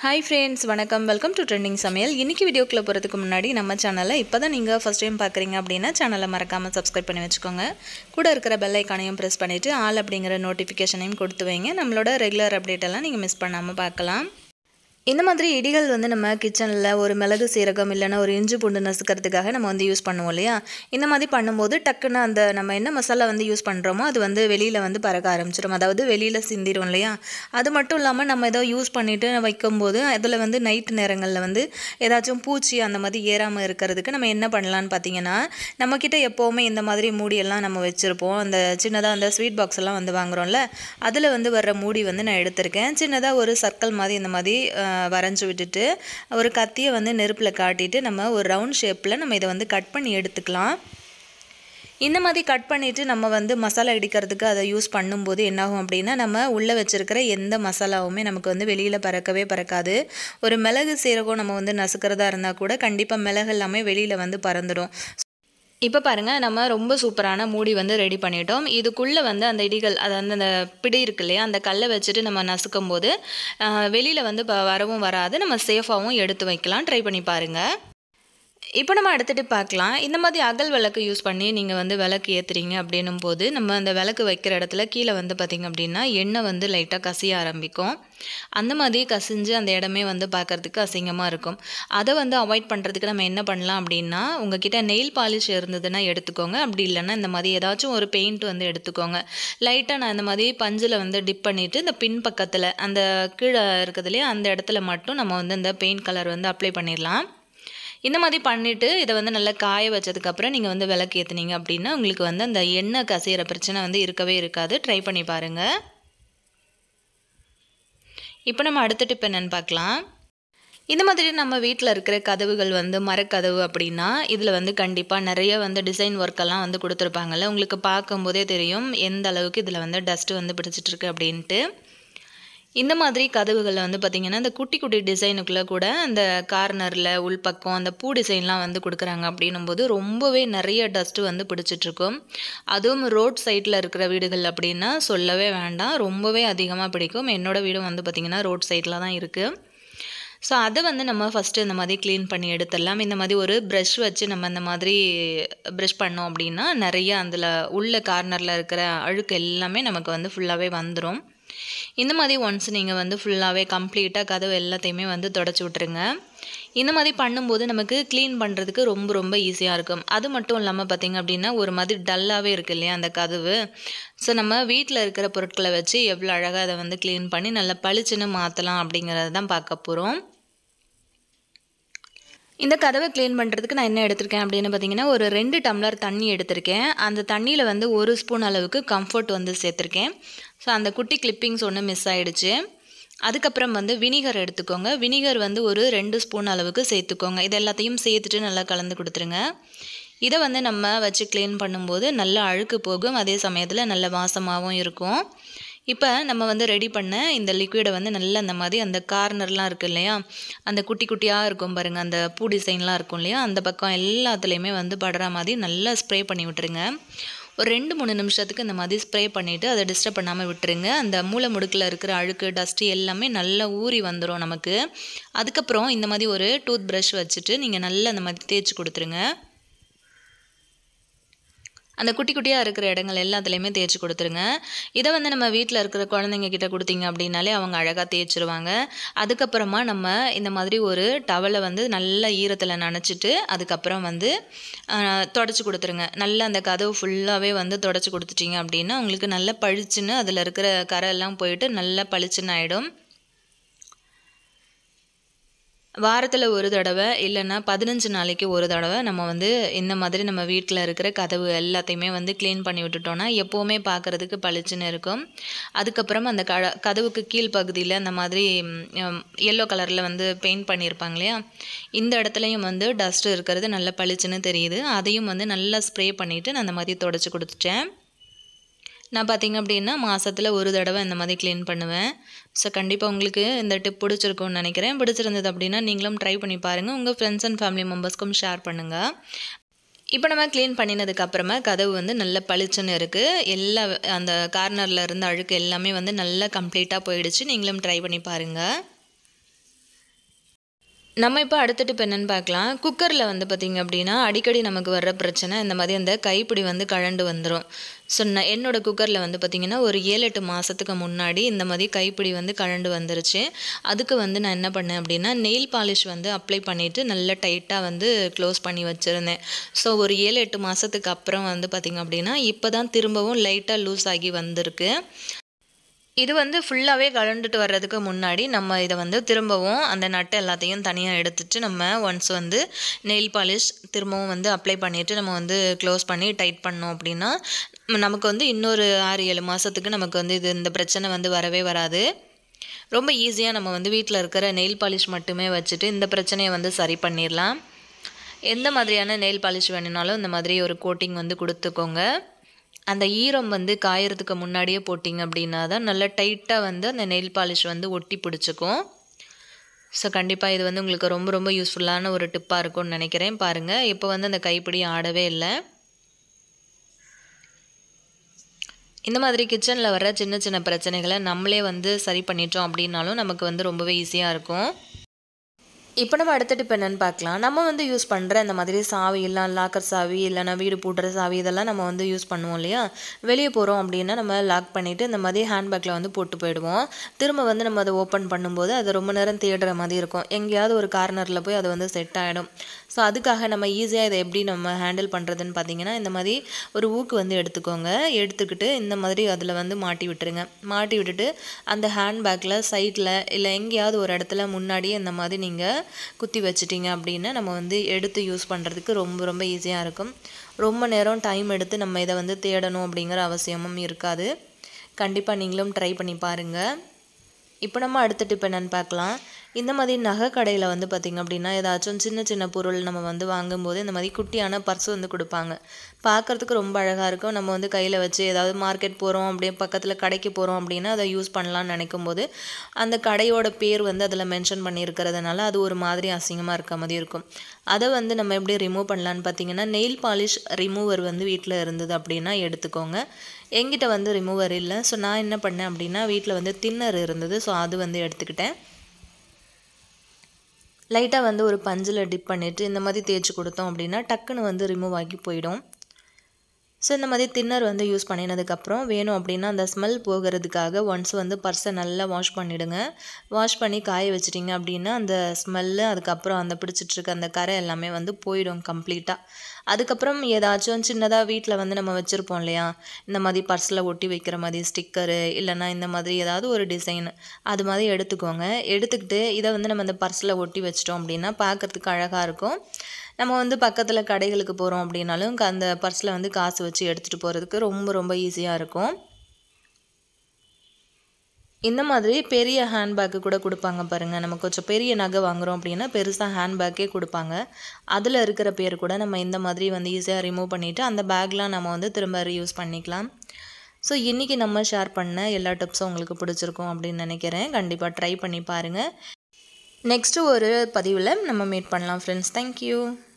hi friends வணக்கம் welcome to trending சமையல் இன்றைக்கி வீடியோக்குள்ளே போகிறதுக்கு முன்னாடி நம்ம சேனலை இப்போ தான் நீங்கள் ஃபஸ்ட் டைம் பார்க்குறீங்க அப்படின்னா சேனலை மறக்காமல் சப்ஸ்கிரைப் பண்ணி வச்சுக்கோங்க கூட இருக்கிற பெல் ஐக்கானையும் ப்ரெஸ் பண்ணிவிட்டு ஆல் அப்படிங்கிற நோட்டிஃபிகேஷனையும் கொடுத்து வைங்க நம்மளோட ரெகுலர் அப்டேட் எல்லாம் நீங்கள் மிஸ் பண்ணாமல் பார்க்கலாம் இந்த மாதிரி இடிகள் வந்து நம்ம கிச்சனில் ஒரு மிளகு சீரகம் இல்லைன்னா ஒரு இஞ்சி பூண்டு நசுக்கிறதுக்காக நம்ம வந்து யூஸ் பண்ணுவோம் இல்லையா இந்த மாதிரி பண்ணும்போது டக்குன்னு அந்த நம்ம என்ன மசாலா வந்து யூஸ் பண்ணுறோமோ அது வந்து வெளியில் வந்து பறக்க ஆரம்பிச்சிடும் அதாவது வெளியில் சிந்திரும் இல்லையா அது மட்டும் இல்லாமல் நம்ம ஏதோ யூஸ் பண்ணிவிட்டு வைக்கும்போது அதில் வந்து நைட் நேரங்களில் வந்து ஏதாச்சும் பூச்சி அந்த மாதிரி ஏறாமல் இருக்கிறதுக்கு நம்ம என்ன பண்ணலான்னு பார்த்தீங்கன்னா நம்மக்கிட்ட எப்போவுமே இந்த மாதிரி மூடியெல்லாம் நம்ம வச்சுருப்போம் அந்த சின்னதாக அந்த ஸ்வீட் பாக்ஸ் எல்லாம் வந்து வாங்குறோம்ல அதில் வந்து வர்ற மூடி வந்து நான் எடுத்திருக்கேன் சின்னதாக ஒரு சர்க்கிள் மாதிரி இந்த மாதிரி அஹ், வரைஞ்சி விட்டுட்டு ஒரு கத்தியை வந்து நெருப்பில் காட்டிட்டு நம்ம ஒரு ரவுண்ட் ஷேப்பில் நம்ம இதை வந்து கட் பண்ணி எடுத்துக்கலாம் இந்த மாதிரி கட் பண்ணிவிட்டு நம்ம வந்து மசாலா இடிக்கிறதுக்கு அதை யூஸ் பண்ணும்போது என்னாகும் அப்படின்னா நம்ம உள்ளே வச்சுருக்கிற எந்த மசாலாவுமே நமக்கு வந்து வெளியில் பறக்கவே பறக்காது ஒரு மிளகு சீரகம் நம்ம வந்து நசுக்கிறதா இருந்தால் கூட கண்டிப்பாக மிளகு எல்லாமே வெளியில் வந்து பறந்துடும் இப்போ பாருங்கள் நம்ம ரொம்ப சூப்பரான மூடி வந்து ரெடி பண்ணிட்டோம் இதுக்குள்ளே வந்து அந்த இடிகள் அதாவது அந்த பிடி இருக்கு இல்லையா அந்த கல்லை வச்சுட்டு நம்ம நசுக்கும் போது வெளியில் வந்து ப- வரவும் வராது நம்ம சேஃபாகவும் எடுத்து வைக்கலாம் ட்ரை பண்ணி பாருங்கள் இப்போ நம்ம அடுத்துட்டு பார்க்கலாம் இந்த மாதிரி அகல் விளக்கு யூஸ் பண்ணி நீங்கள் வந்து விளக்கு ஏற்றுறீங்க அப்படின்னும் போது நம்ம அந்த விளக்கு வைக்கிற இடத்துல கீழே வந்து பார்த்திங்க அப்படின்னா எண்ணெய் வந்து லைட்டாக கசிய ஆரம்பிக்கும் அந்த மாதிரி கசிஞ்சு அந்த இடமே வந்து பார்க்கறதுக்கு அசிங்கமாக இருக்கும் அதை வந்து அவாய்ட் பண்ணுறதுக்கு நம்ம என்ன பண்ணலாம் அப்படின்னா உங்ககிட்ட நெயில் பாலிஷ் இருந்ததுன்னா எடுத்துக்கோங்க அப்படி இல்லைன்னா இந்த மாதிரி ஏதாச்சும் ஒரு பெயிண்ட் வந்து எடுத்துக்கோங்க லைட்டாக நான் இந்த மாதிரி பஞ்சில் வந்து டிப் பண்ணிவிட்டு இந்த பின் பக்கத்தில் அந்த கீழே இருக்குது இல்லையா அந்த இடத்துல மட்டும் நம்ம வந்து இந்த பெயிண்ட் கலர் வந்து அப்ளை பண்ணிடலாம் இந்த மாதிரி பண்ணிவிட்டு இதை வந்து நல்லா காய வச்சதுக்கப்புறம் நீங்கள் வந்து விளக்கு ஏற்றுனீங்க அப்படின்னா உங்களுக்கு வந்து அந்த எண்ணெய் கசியிற பிரச்சனை வந்து இருக்கவே இருக்காது ட்ரை பண்ணி பாருங்கள் இப்போ நம்ம அடுத்த டிப் என்னன்னு பார்க்கலாம் இந்த மாதிரி நம்ம வீட்டில் இருக்கிற கதவுகள் வந்து மரக்கதவு அப்படின்னா இதில் வந்து கண்டிப்பாக நிறைய வந்து டிசைன் ஒர்க்கெல்லாம் வந்து கொடுத்துருப்பாங்கல்ல உங்களுக்கு பார்க்கும்போதே தெரியும் எந்த அளவுக்கு இதில் வந்து டஸ்ட்டு வந்து பிடிச்சிட்ருக்கு அப்படின்ட்டு இந்த மாதிரி கதவுகளில் வந்து பார்த்திங்கன்னா இந்த குட்டி குட்டி டிசைனுக்குள்ளே கூட அந்த கார்னரில் உள்பக்கம் அந்த பூ டிசைன்லாம் வந்து கொடுக்குறாங்க அப்படின்னும் போது ரொம்பவே நிறைய டஸ்ட்டு வந்து பிடிச்சிட்ருக்கும் அதுவும் ரோட் சைடில் இருக்கிற வீடுகள் அப்படின்னா சொல்லவே வேண்டாம் ரொம்பவே அதிகமாக பிடிக்கும் என்னோட வீடும் வந்து பார்த்திங்கன்னா ரோட் சைடில் தான் இருக்குது ஸோ அதை வந்து நம்ம ஃபஸ்ட்டு இந்த மாதிரி க்ளீன் பண்ணி எடுத்துடலாம் இந்த மாதிரி ஒரு ப்ரஷ் வச்சு நம்ம இந்த மாதிரி ப்ரஷ் பண்ணோம் அப்படின்னா நிறைய அதில் உள்ள கார்னரில் இருக்கிற அழுக்கு எல்லாமே நமக்கு வந்து ஃபுல்லாகவே வந்துடும் இந்த மாதிரி ஒன்ஸ் நீங்கள் வந்து ஃபுல்லாகவே கம்ப்ளீட்டாக கதவு எல்லாத்தையுமே வந்து தொடச்சி விட்ருங்க இந்த மாதிரி பண்ணும்போது நமக்கு க்ளீன் பண்ணுறதுக்கு ரொம்ப ரொம்ப ஈஸியாக இருக்கும் அது மட்டும் இல்லாமல் பார்த்திங்க அப்படின்னா ஒரு மாதிரி டல்லாகவே இருக்கு இல்லையா அந்த கதவு ஸோ நம்ம வீட்டில் இருக்கிற பொருட்களை வச்சு எவ்வளோ அழகாக அதை வந்து க்ளீன் பண்ணி நல்லா பளிச்சுன்னு மாற்றலாம் அப்படிங்கிறத தான் பார்க்க போகிறோம் இந்த கதவை க்ளீன் பண்ணுறதுக்கு நான் என்ன எடுத்திருக்கேன் அப்படின்னு பார்த்தீங்கன்னா ஒரு ரெண்டு டம்ளர் தண்ணி எடுத்திருக்கேன் அந்த தண்ணியில் வந்து ஒரு ஸ்பூன் அளவுக்கு கம்ஃபர்ட் வந்து சேர்த்துருக்கேன் ஸோ அந்த குட்டி கிளிப்பிங்ஸ் ஒன்று மிஸ் ஆயிடுச்சு அதுக்கப்புறம் வந்து வினிகர் எடுத்துக்கோங்க வினிகர் வந்து ஒரு ரெண்டு ஸ்பூன் அளவுக்கு சேர்த்துக்கோங்க இது எல்லாத்தையும் சேர்த்துட்டு நல்லா கலந்து கொடுத்துருங்க இதை வந்து நம்ம வச்சு க்ளீன் பண்ணும்போது நல்ல அழுக்கு போகும் அதே சமயத்தில் நல்ல வாசமாகவும் இருக்கும் இப்போ நம்ம வந்து ரெடி பண்ண இந்த லிக்விடை வந்து நல்லா அந்த மாதிரி அந்த கார்னர்லாம் இருக்குது இல்லையா அந்த குட்டி குட்டியாக இருக்கும் பாருங்கள் அந்த பூ டிசைன்லாம் இருக்கும் இல்லையா அந்த பக்கம் எல்லாத்துலேயுமே வந்து படுற மாதிரி நல்லா ஸ்ப்ரே பண்ணி விட்டுருங்க ஒரு ரெண்டு மூணு நிமிஷத்துக்கு இந்த மாதிரி ஸ்ப்ரே பண்ணிவிட்டு அதை டிஸ்டர்ப் பண்ணாமல் விட்டுருங்க அந்த மூளை முடுக்கில் இருக்கிற அழுக்கு டஸ்ட்டு எல்லாமே நல்லா ஊறி வந்துடும் நமக்கு அதுக்கப்புறம் இந்த மாதிரி ஒரு டூத் ப்ரஷ் வச்சுட்டு நீங்கள் நல்லா அந்த மாதிரி தேய்ச்சி கொடுத்துருங்க அந்த குட்டி குட்டியாக இருக்கிற இடங்கள் எல்லாத்துலேயுமே தேய்ச்சி கொடுத்துருங்க இதை வந்து நம்ம வீட்டில் இருக்கிற குழந்தைங்க கிட்ட கொடுத்தீங்க அப்படின்னாலே அவங்க அழகாக தேய்ச்சிருவாங்க அதுக்கப்புறமா நம்ம இந்த மாதிரி ஒரு டவலை வந்து நல்லா ஈரத்தில் நனைச்சிட்டு அதுக்கப்புறம் வந்து தொடச்சி கொடுத்துருங்க நல்லா அந்த கதவு ஃபுல்லாகவே வந்து தொடச்சி கொடுத்துட்டீங்க அப்படின்னா உங்களுக்கு நல்லா பளிச்சுன்னு அதில் இருக்கிற கரை எல்லாம் போயிட்டு நல்லா பளிச்சுன்னு ஆகிடும் வாரத்தில் ஒரு தடவை இல்லைன்னா பதினஞ்சு நாளைக்கு ஒரு தடவை நம்ம வந்து இந்த மாதிரி நம்ம வீட்டில் இருக்கிற கதவு எல்லாத்தையுமே வந்து க்ளீன் பண்ணி விட்டுட்டோம்னா எப்போவுமே பார்க்குறதுக்கு பளிச்சுன்னு இருக்கும் அதுக்கப்புறம் அந்த க கதவுக்கு கீழ் பகுதியில் அந்த மாதிரி எல்லோ கலரில் வந்து பெயிண்ட் பண்ணியிருப்பாங்க இல்லையா இந்த இடத்துலையும் வந்து டஸ்ட் இருக்கிறது நல்லா பளிச்சுன்னு தெரியுது அதையும் வந்து நல்லா ஸ்ப்ரே பண்ணிவிட்டு நான் அந்த மாதிரி தொடச்சி கொடுத்துட்டேன் நான் பார்த்தீங்க அப்படின்னா மாதத்தில் ஒரு தடவை இந்த மாதிரி க்ளீன் பண்ணுவேன் ஸோ கண்டிப்பாக உங்களுக்கு இந்த டிப் பிடிச்சிருக்கும்னு நினைக்கிறேன் பிடிச்சிருந்தது அப்படின்னா நீங்களும் ட்ரை பண்ணி பாருங்கள் உங்கள் ஃப்ரெண்ட்ஸ் அண்ட் ஃபேமிலி மெம்பர்ஸ்க்கும் ஷேர் பண்ணுங்கள் இப்போ நம்ம க்ளீன் பண்ணினதுக்கு அப்புறமா கதவு வந்து நல்ல பளிச்சுன்னு இருக்குது எல்லா அந்த கார்னரில் இருந்த அழுக்கு எல்லாமே வந்து நல்லா கம்ப்ளீட்டாக போயிடுச்சு நீங்களும் ட்ரை பண்ணி பாருங்கள் நம்ம இப்போ அடுத்த டிப் என்னென்னு பார்க்கலாம் குக்கரில் வந்து பார்த்திங்க அப்படின்னா அடிக்கடி நமக்கு வர்ற பிரச்சனை இந்த மாதிரி அந்த கைப்பிடி வந்து கழண்டு வந்துடும் ஸோ நான் என்னோடய குக்கரில் வந்து பார்த்திங்கன்னா ஒரு ஏழு எட்டு மாதத்துக்கு முன்னாடி இந்த மாதிரி கைப்பிடி வந்து கழண்டு வந்துருச்சு அதுக்கு வந்து நான் என்ன பண்ணேன் அப்படின்னா நெயில் பாலிஷ் வந்து அப்ளை பண்ணிவிட்டு நல்லா டைட்டாக வந்து க்ளோஸ் பண்ணி வச்சுருந்தேன் ஸோ ஒரு ஏழு எட்டு மாதத்துக்கு அப்புறம் வந்து பார்த்திங்க அப்படின்னா இப்போ தான் திரும்பவும் லைட்டாக லூஸ் ஆகி வந்திருக்கு இது வந்து ஃபுல்லாகவே கலண்டுட்டு வர்றதுக்கு முன்னாடி நம்ம இதை வந்து திரும்பவும் அந்த நட்டு எல்லாத்தையும் தனியாக எடுத்துட்டு நம்ம ஒன்ஸ் வந்து நெயில் பாலிஷ் திரும்பவும் வந்து அப்ளை பண்ணிவிட்டு நம்ம வந்து க்ளோஸ் பண்ணி டைட் பண்ணோம் அப்படின்னா நமக்கு வந்து இன்னொரு ஆறு ஏழு மாதத்துக்கு நமக்கு வந்து இது இந்த பிரச்சனை வந்து வரவே வராது ரொம்ப ஈஸியாக நம்ம வந்து வீட்டில் இருக்கிற நெயில் பாலிஷ் மட்டுமே வச்சுட்டு இந்த பிரச்சனையை வந்து சரி பண்ணிடலாம் எந்த மாதிரியான நெயில் பாலிஷ் வேணுனாலும் இந்த மாதிரி ஒரு கோட்டிங் வந்து கொடுத்துக்கோங்க அந்த ஈரம் வந்து காயறதுக்கு முன்னாடியே போட்டிங்க அப்படின்னா தான் நல்லா டைட்டாக வந்து அந்த நெயில் பாலிஷ் வந்து ஒட்டி பிடிச்சிக்கும் ஸோ கண்டிப்பாக இது வந்து உங்களுக்கு ரொம்ப ரொம்ப யூஸ்ஃபுல்லான ஒரு டிப்பாக இருக்கும்னு நினைக்கிறேன் பாருங்கள் இப்போ வந்து அந்த கைப்பிடி ஆடவே இல்லை இந்த மாதிரி கிச்சனில் வர சின்ன சின்ன பிரச்சனைகளை நம்மளே வந்து சரி பண்ணிட்டோம் அப்படின்னாலும் நமக்கு வந்து ரொம்பவே ஈஸியாக இருக்கும் இப்போ நம்ம அடுத்த டிப் என்னென்னு பார்க்கலாம் நம்ம வந்து யூஸ் பண்ணுற இந்த மாதிரி சாவி இல்லை லாக்கர் சாவி இல்லைனா வீடு பூட்டுற சாவி இதெல்லாம் நம்ம வந்து யூஸ் பண்ணுவோம் இல்லையா வெளியே போகிறோம் அப்படின்னா நம்ம லாக் பண்ணிவிட்டு இந்த மாதிரி ஹேண்ட்பேக்கில் வந்து போட்டு போயிடுவோம் திரும்ப வந்து நம்ம அதை ஓப்பன் பண்ணும்போது அது ரொம்ப நேரம் தேடுற மாதிரி இருக்கும் எங்கேயாவது ஒரு கார்னரில் போய் அது வந்து செட் ஆகிடும் ஸோ அதுக்காக நம்ம ஈஸியாக இதை எப்படி நம்ம ஹேண்டில் பண்ணுறதுன்னு பார்த்தீங்கன்னா இந்த மாதிரி ஒரு ஊக்கு வந்து எடுத்துக்கோங்க எடுத்துக்கிட்டு இந்த மாதிரி அதில் வந்து மாட்டி விட்டுருங்க மாட்டி விட்டுட்டு அந்த ஹேண்ட்பேக்கில் சைடில் இல்லை எங்கேயாவது ஒரு இடத்துல முன்னாடியே இந்த மாதிரி நீங்கள் குத்தி வச்சிட்டிங்க அப்படின்னா நம்ம வந்து எடுத்து யூஸ் பண்ணுறதுக்கு ரொம்ப ரொம்ப ஈஸியாக இருக்கும் ரொம்ப நேரம் டைம் எடுத்து நம்ம இதை வந்து தேடணும் அப்படிங்கிற அவசியமும் இருக்காது கண்டிப்பாக நீங்களும் ட்ரை பண்ணி பாருங்கள் இப்போ நம்ம அடுத்த டிப் என்னென்னு பார்க்கலாம் இந்த மாதிரி நகை கடையில் வந்து பார்த்திங்க அப்படின்னா ஏதாச்சும் சின்ன சின்ன பொருள் நம்ம வந்து வாங்கும்போது இந்த மாதிரி குட்டியான பர்ஸ் வந்து கொடுப்பாங்க பார்க்குறதுக்கு ரொம்ப அழகாக இருக்கும் நம்ம வந்து கையில் வச்சு ஏதாவது மார்க்கெட் போகிறோம் அப்படியே பக்கத்தில் கடைக்கு போகிறோம் அப்படின்னா அதை யூஸ் பண்ணலான்னு நினைக்கும் போது அந்த கடையோட பேர் வந்து அதில் மென்ஷன் பண்ணியிருக்கிறதுனால அது ஒரு மாதிரி அசிங்கமாக இருக்க மாதிரி இருக்கும் அதை வந்து நம்ம எப்படி ரிமூவ் பண்ணலான்னு பார்த்தீங்கன்னா நெயில் பாலிஷ் ரிமூவர் வந்து வீட்டில் இருந்தது அப்படின்னா எடுத்துக்கோங்க எங்கிட்ட வந்து ரிமூவர் இல்லை ஸோ நான் என்ன பண்ணேன் அப்படின்னா வீட்டில் வந்து தின்னர் இருந்தது ஸோ அது வந்து எடுத்துக்கிட்டேன் லைட்டாக வந்து ஒரு பஞ்சில் டிப் பண்ணிவிட்டு இந்த மாதிரி தேய்ச்சி கொடுத்தோம் அப்படின்னா டக்குன்னு வந்து ரிமூவ் ஆகி போயிடும் ஸோ இந்த மாதிரி தின்னர் வந்து யூஸ் பண்ணினதுக்கப்புறம் வேணும் அப்படின்னா அந்த ஸ்மெல் போகிறதுக்காக ஒன்ஸ் வந்து பர்ஸை நல்லா வாஷ் பண்ணிவிடுங்க வாஷ் பண்ணி காய வச்சிட்டிங்க அப்படின்னா அந்த ஸ்மெல்லு அதுக்கப்புறம் அந்த பிடிச்சிட்ருக்க அந்த கரை எல்லாமே வந்து போயிடும் கம்ப்ளீட்டாக அதுக்கப்புறம் ஏதாச்சும் சின்னதாக வீட்டில் வந்து நம்ம வச்சுருப்போம் இல்லையா இந்த மாதிரி பர்ஸில் ஒட்டி வைக்கிற மாதிரி ஸ்டிக்கரு இல்லைனா இந்த மாதிரி ஏதாவது ஒரு டிசைன் அது மாதிரி எடுத்துக்கோங்க எடுத்துக்கிட்டு இதை வந்து நம்ம இந்த பர்ஸில் ஒட்டி வச்சிட்டோம் அப்படின்னா பார்க்குறதுக்கு அழகாக இருக்கும் நம்ம வந்து பக்கத்தில் கடைகளுக்கு போகிறோம் அப்படின்னாலும் அந்த பர்ஸில் வந்து காசு வச்சு எடுத்துகிட்டு போகிறதுக்கு ரொம்ப ரொம்ப ஈஸியாக இருக்கும் இந்த மாதிரி பெரிய ஹேண்ட்பேக்கு கூட கொடுப்பாங்க பாருங்கள் நம்ம கொஞ்சம் பெரிய நகை வாங்குகிறோம் அப்படின்னா பெருசாக ஹேண்ட்பேக்கே கொடுப்பாங்க அதில் இருக்கிற பேர் கூட நம்ம இந்த மாதிரி வந்து ஈஸியாக ரிமூவ் பண்ணிவிட்டு அந்த பேக்லாம் நம்ம வந்து திரும்ப ரீயூஸ் பண்ணிக்கலாம் ஸோ இன்றைக்கி நம்ம ஷேர் பண்ண எல்லா டிப்ஸும் உங்களுக்கு பிடிச்சிருக்கும் அப்படின்னு நினைக்கிறேன் கண்டிப்பாக ட்ரை பண்ணி பாருங்கள் நெக்ஸ்ட்டு ஒரு பதிவில் நம்ம மீட் பண்ணலாம் ஃப்ரெண்ட்ஸ் தேங்க்யூ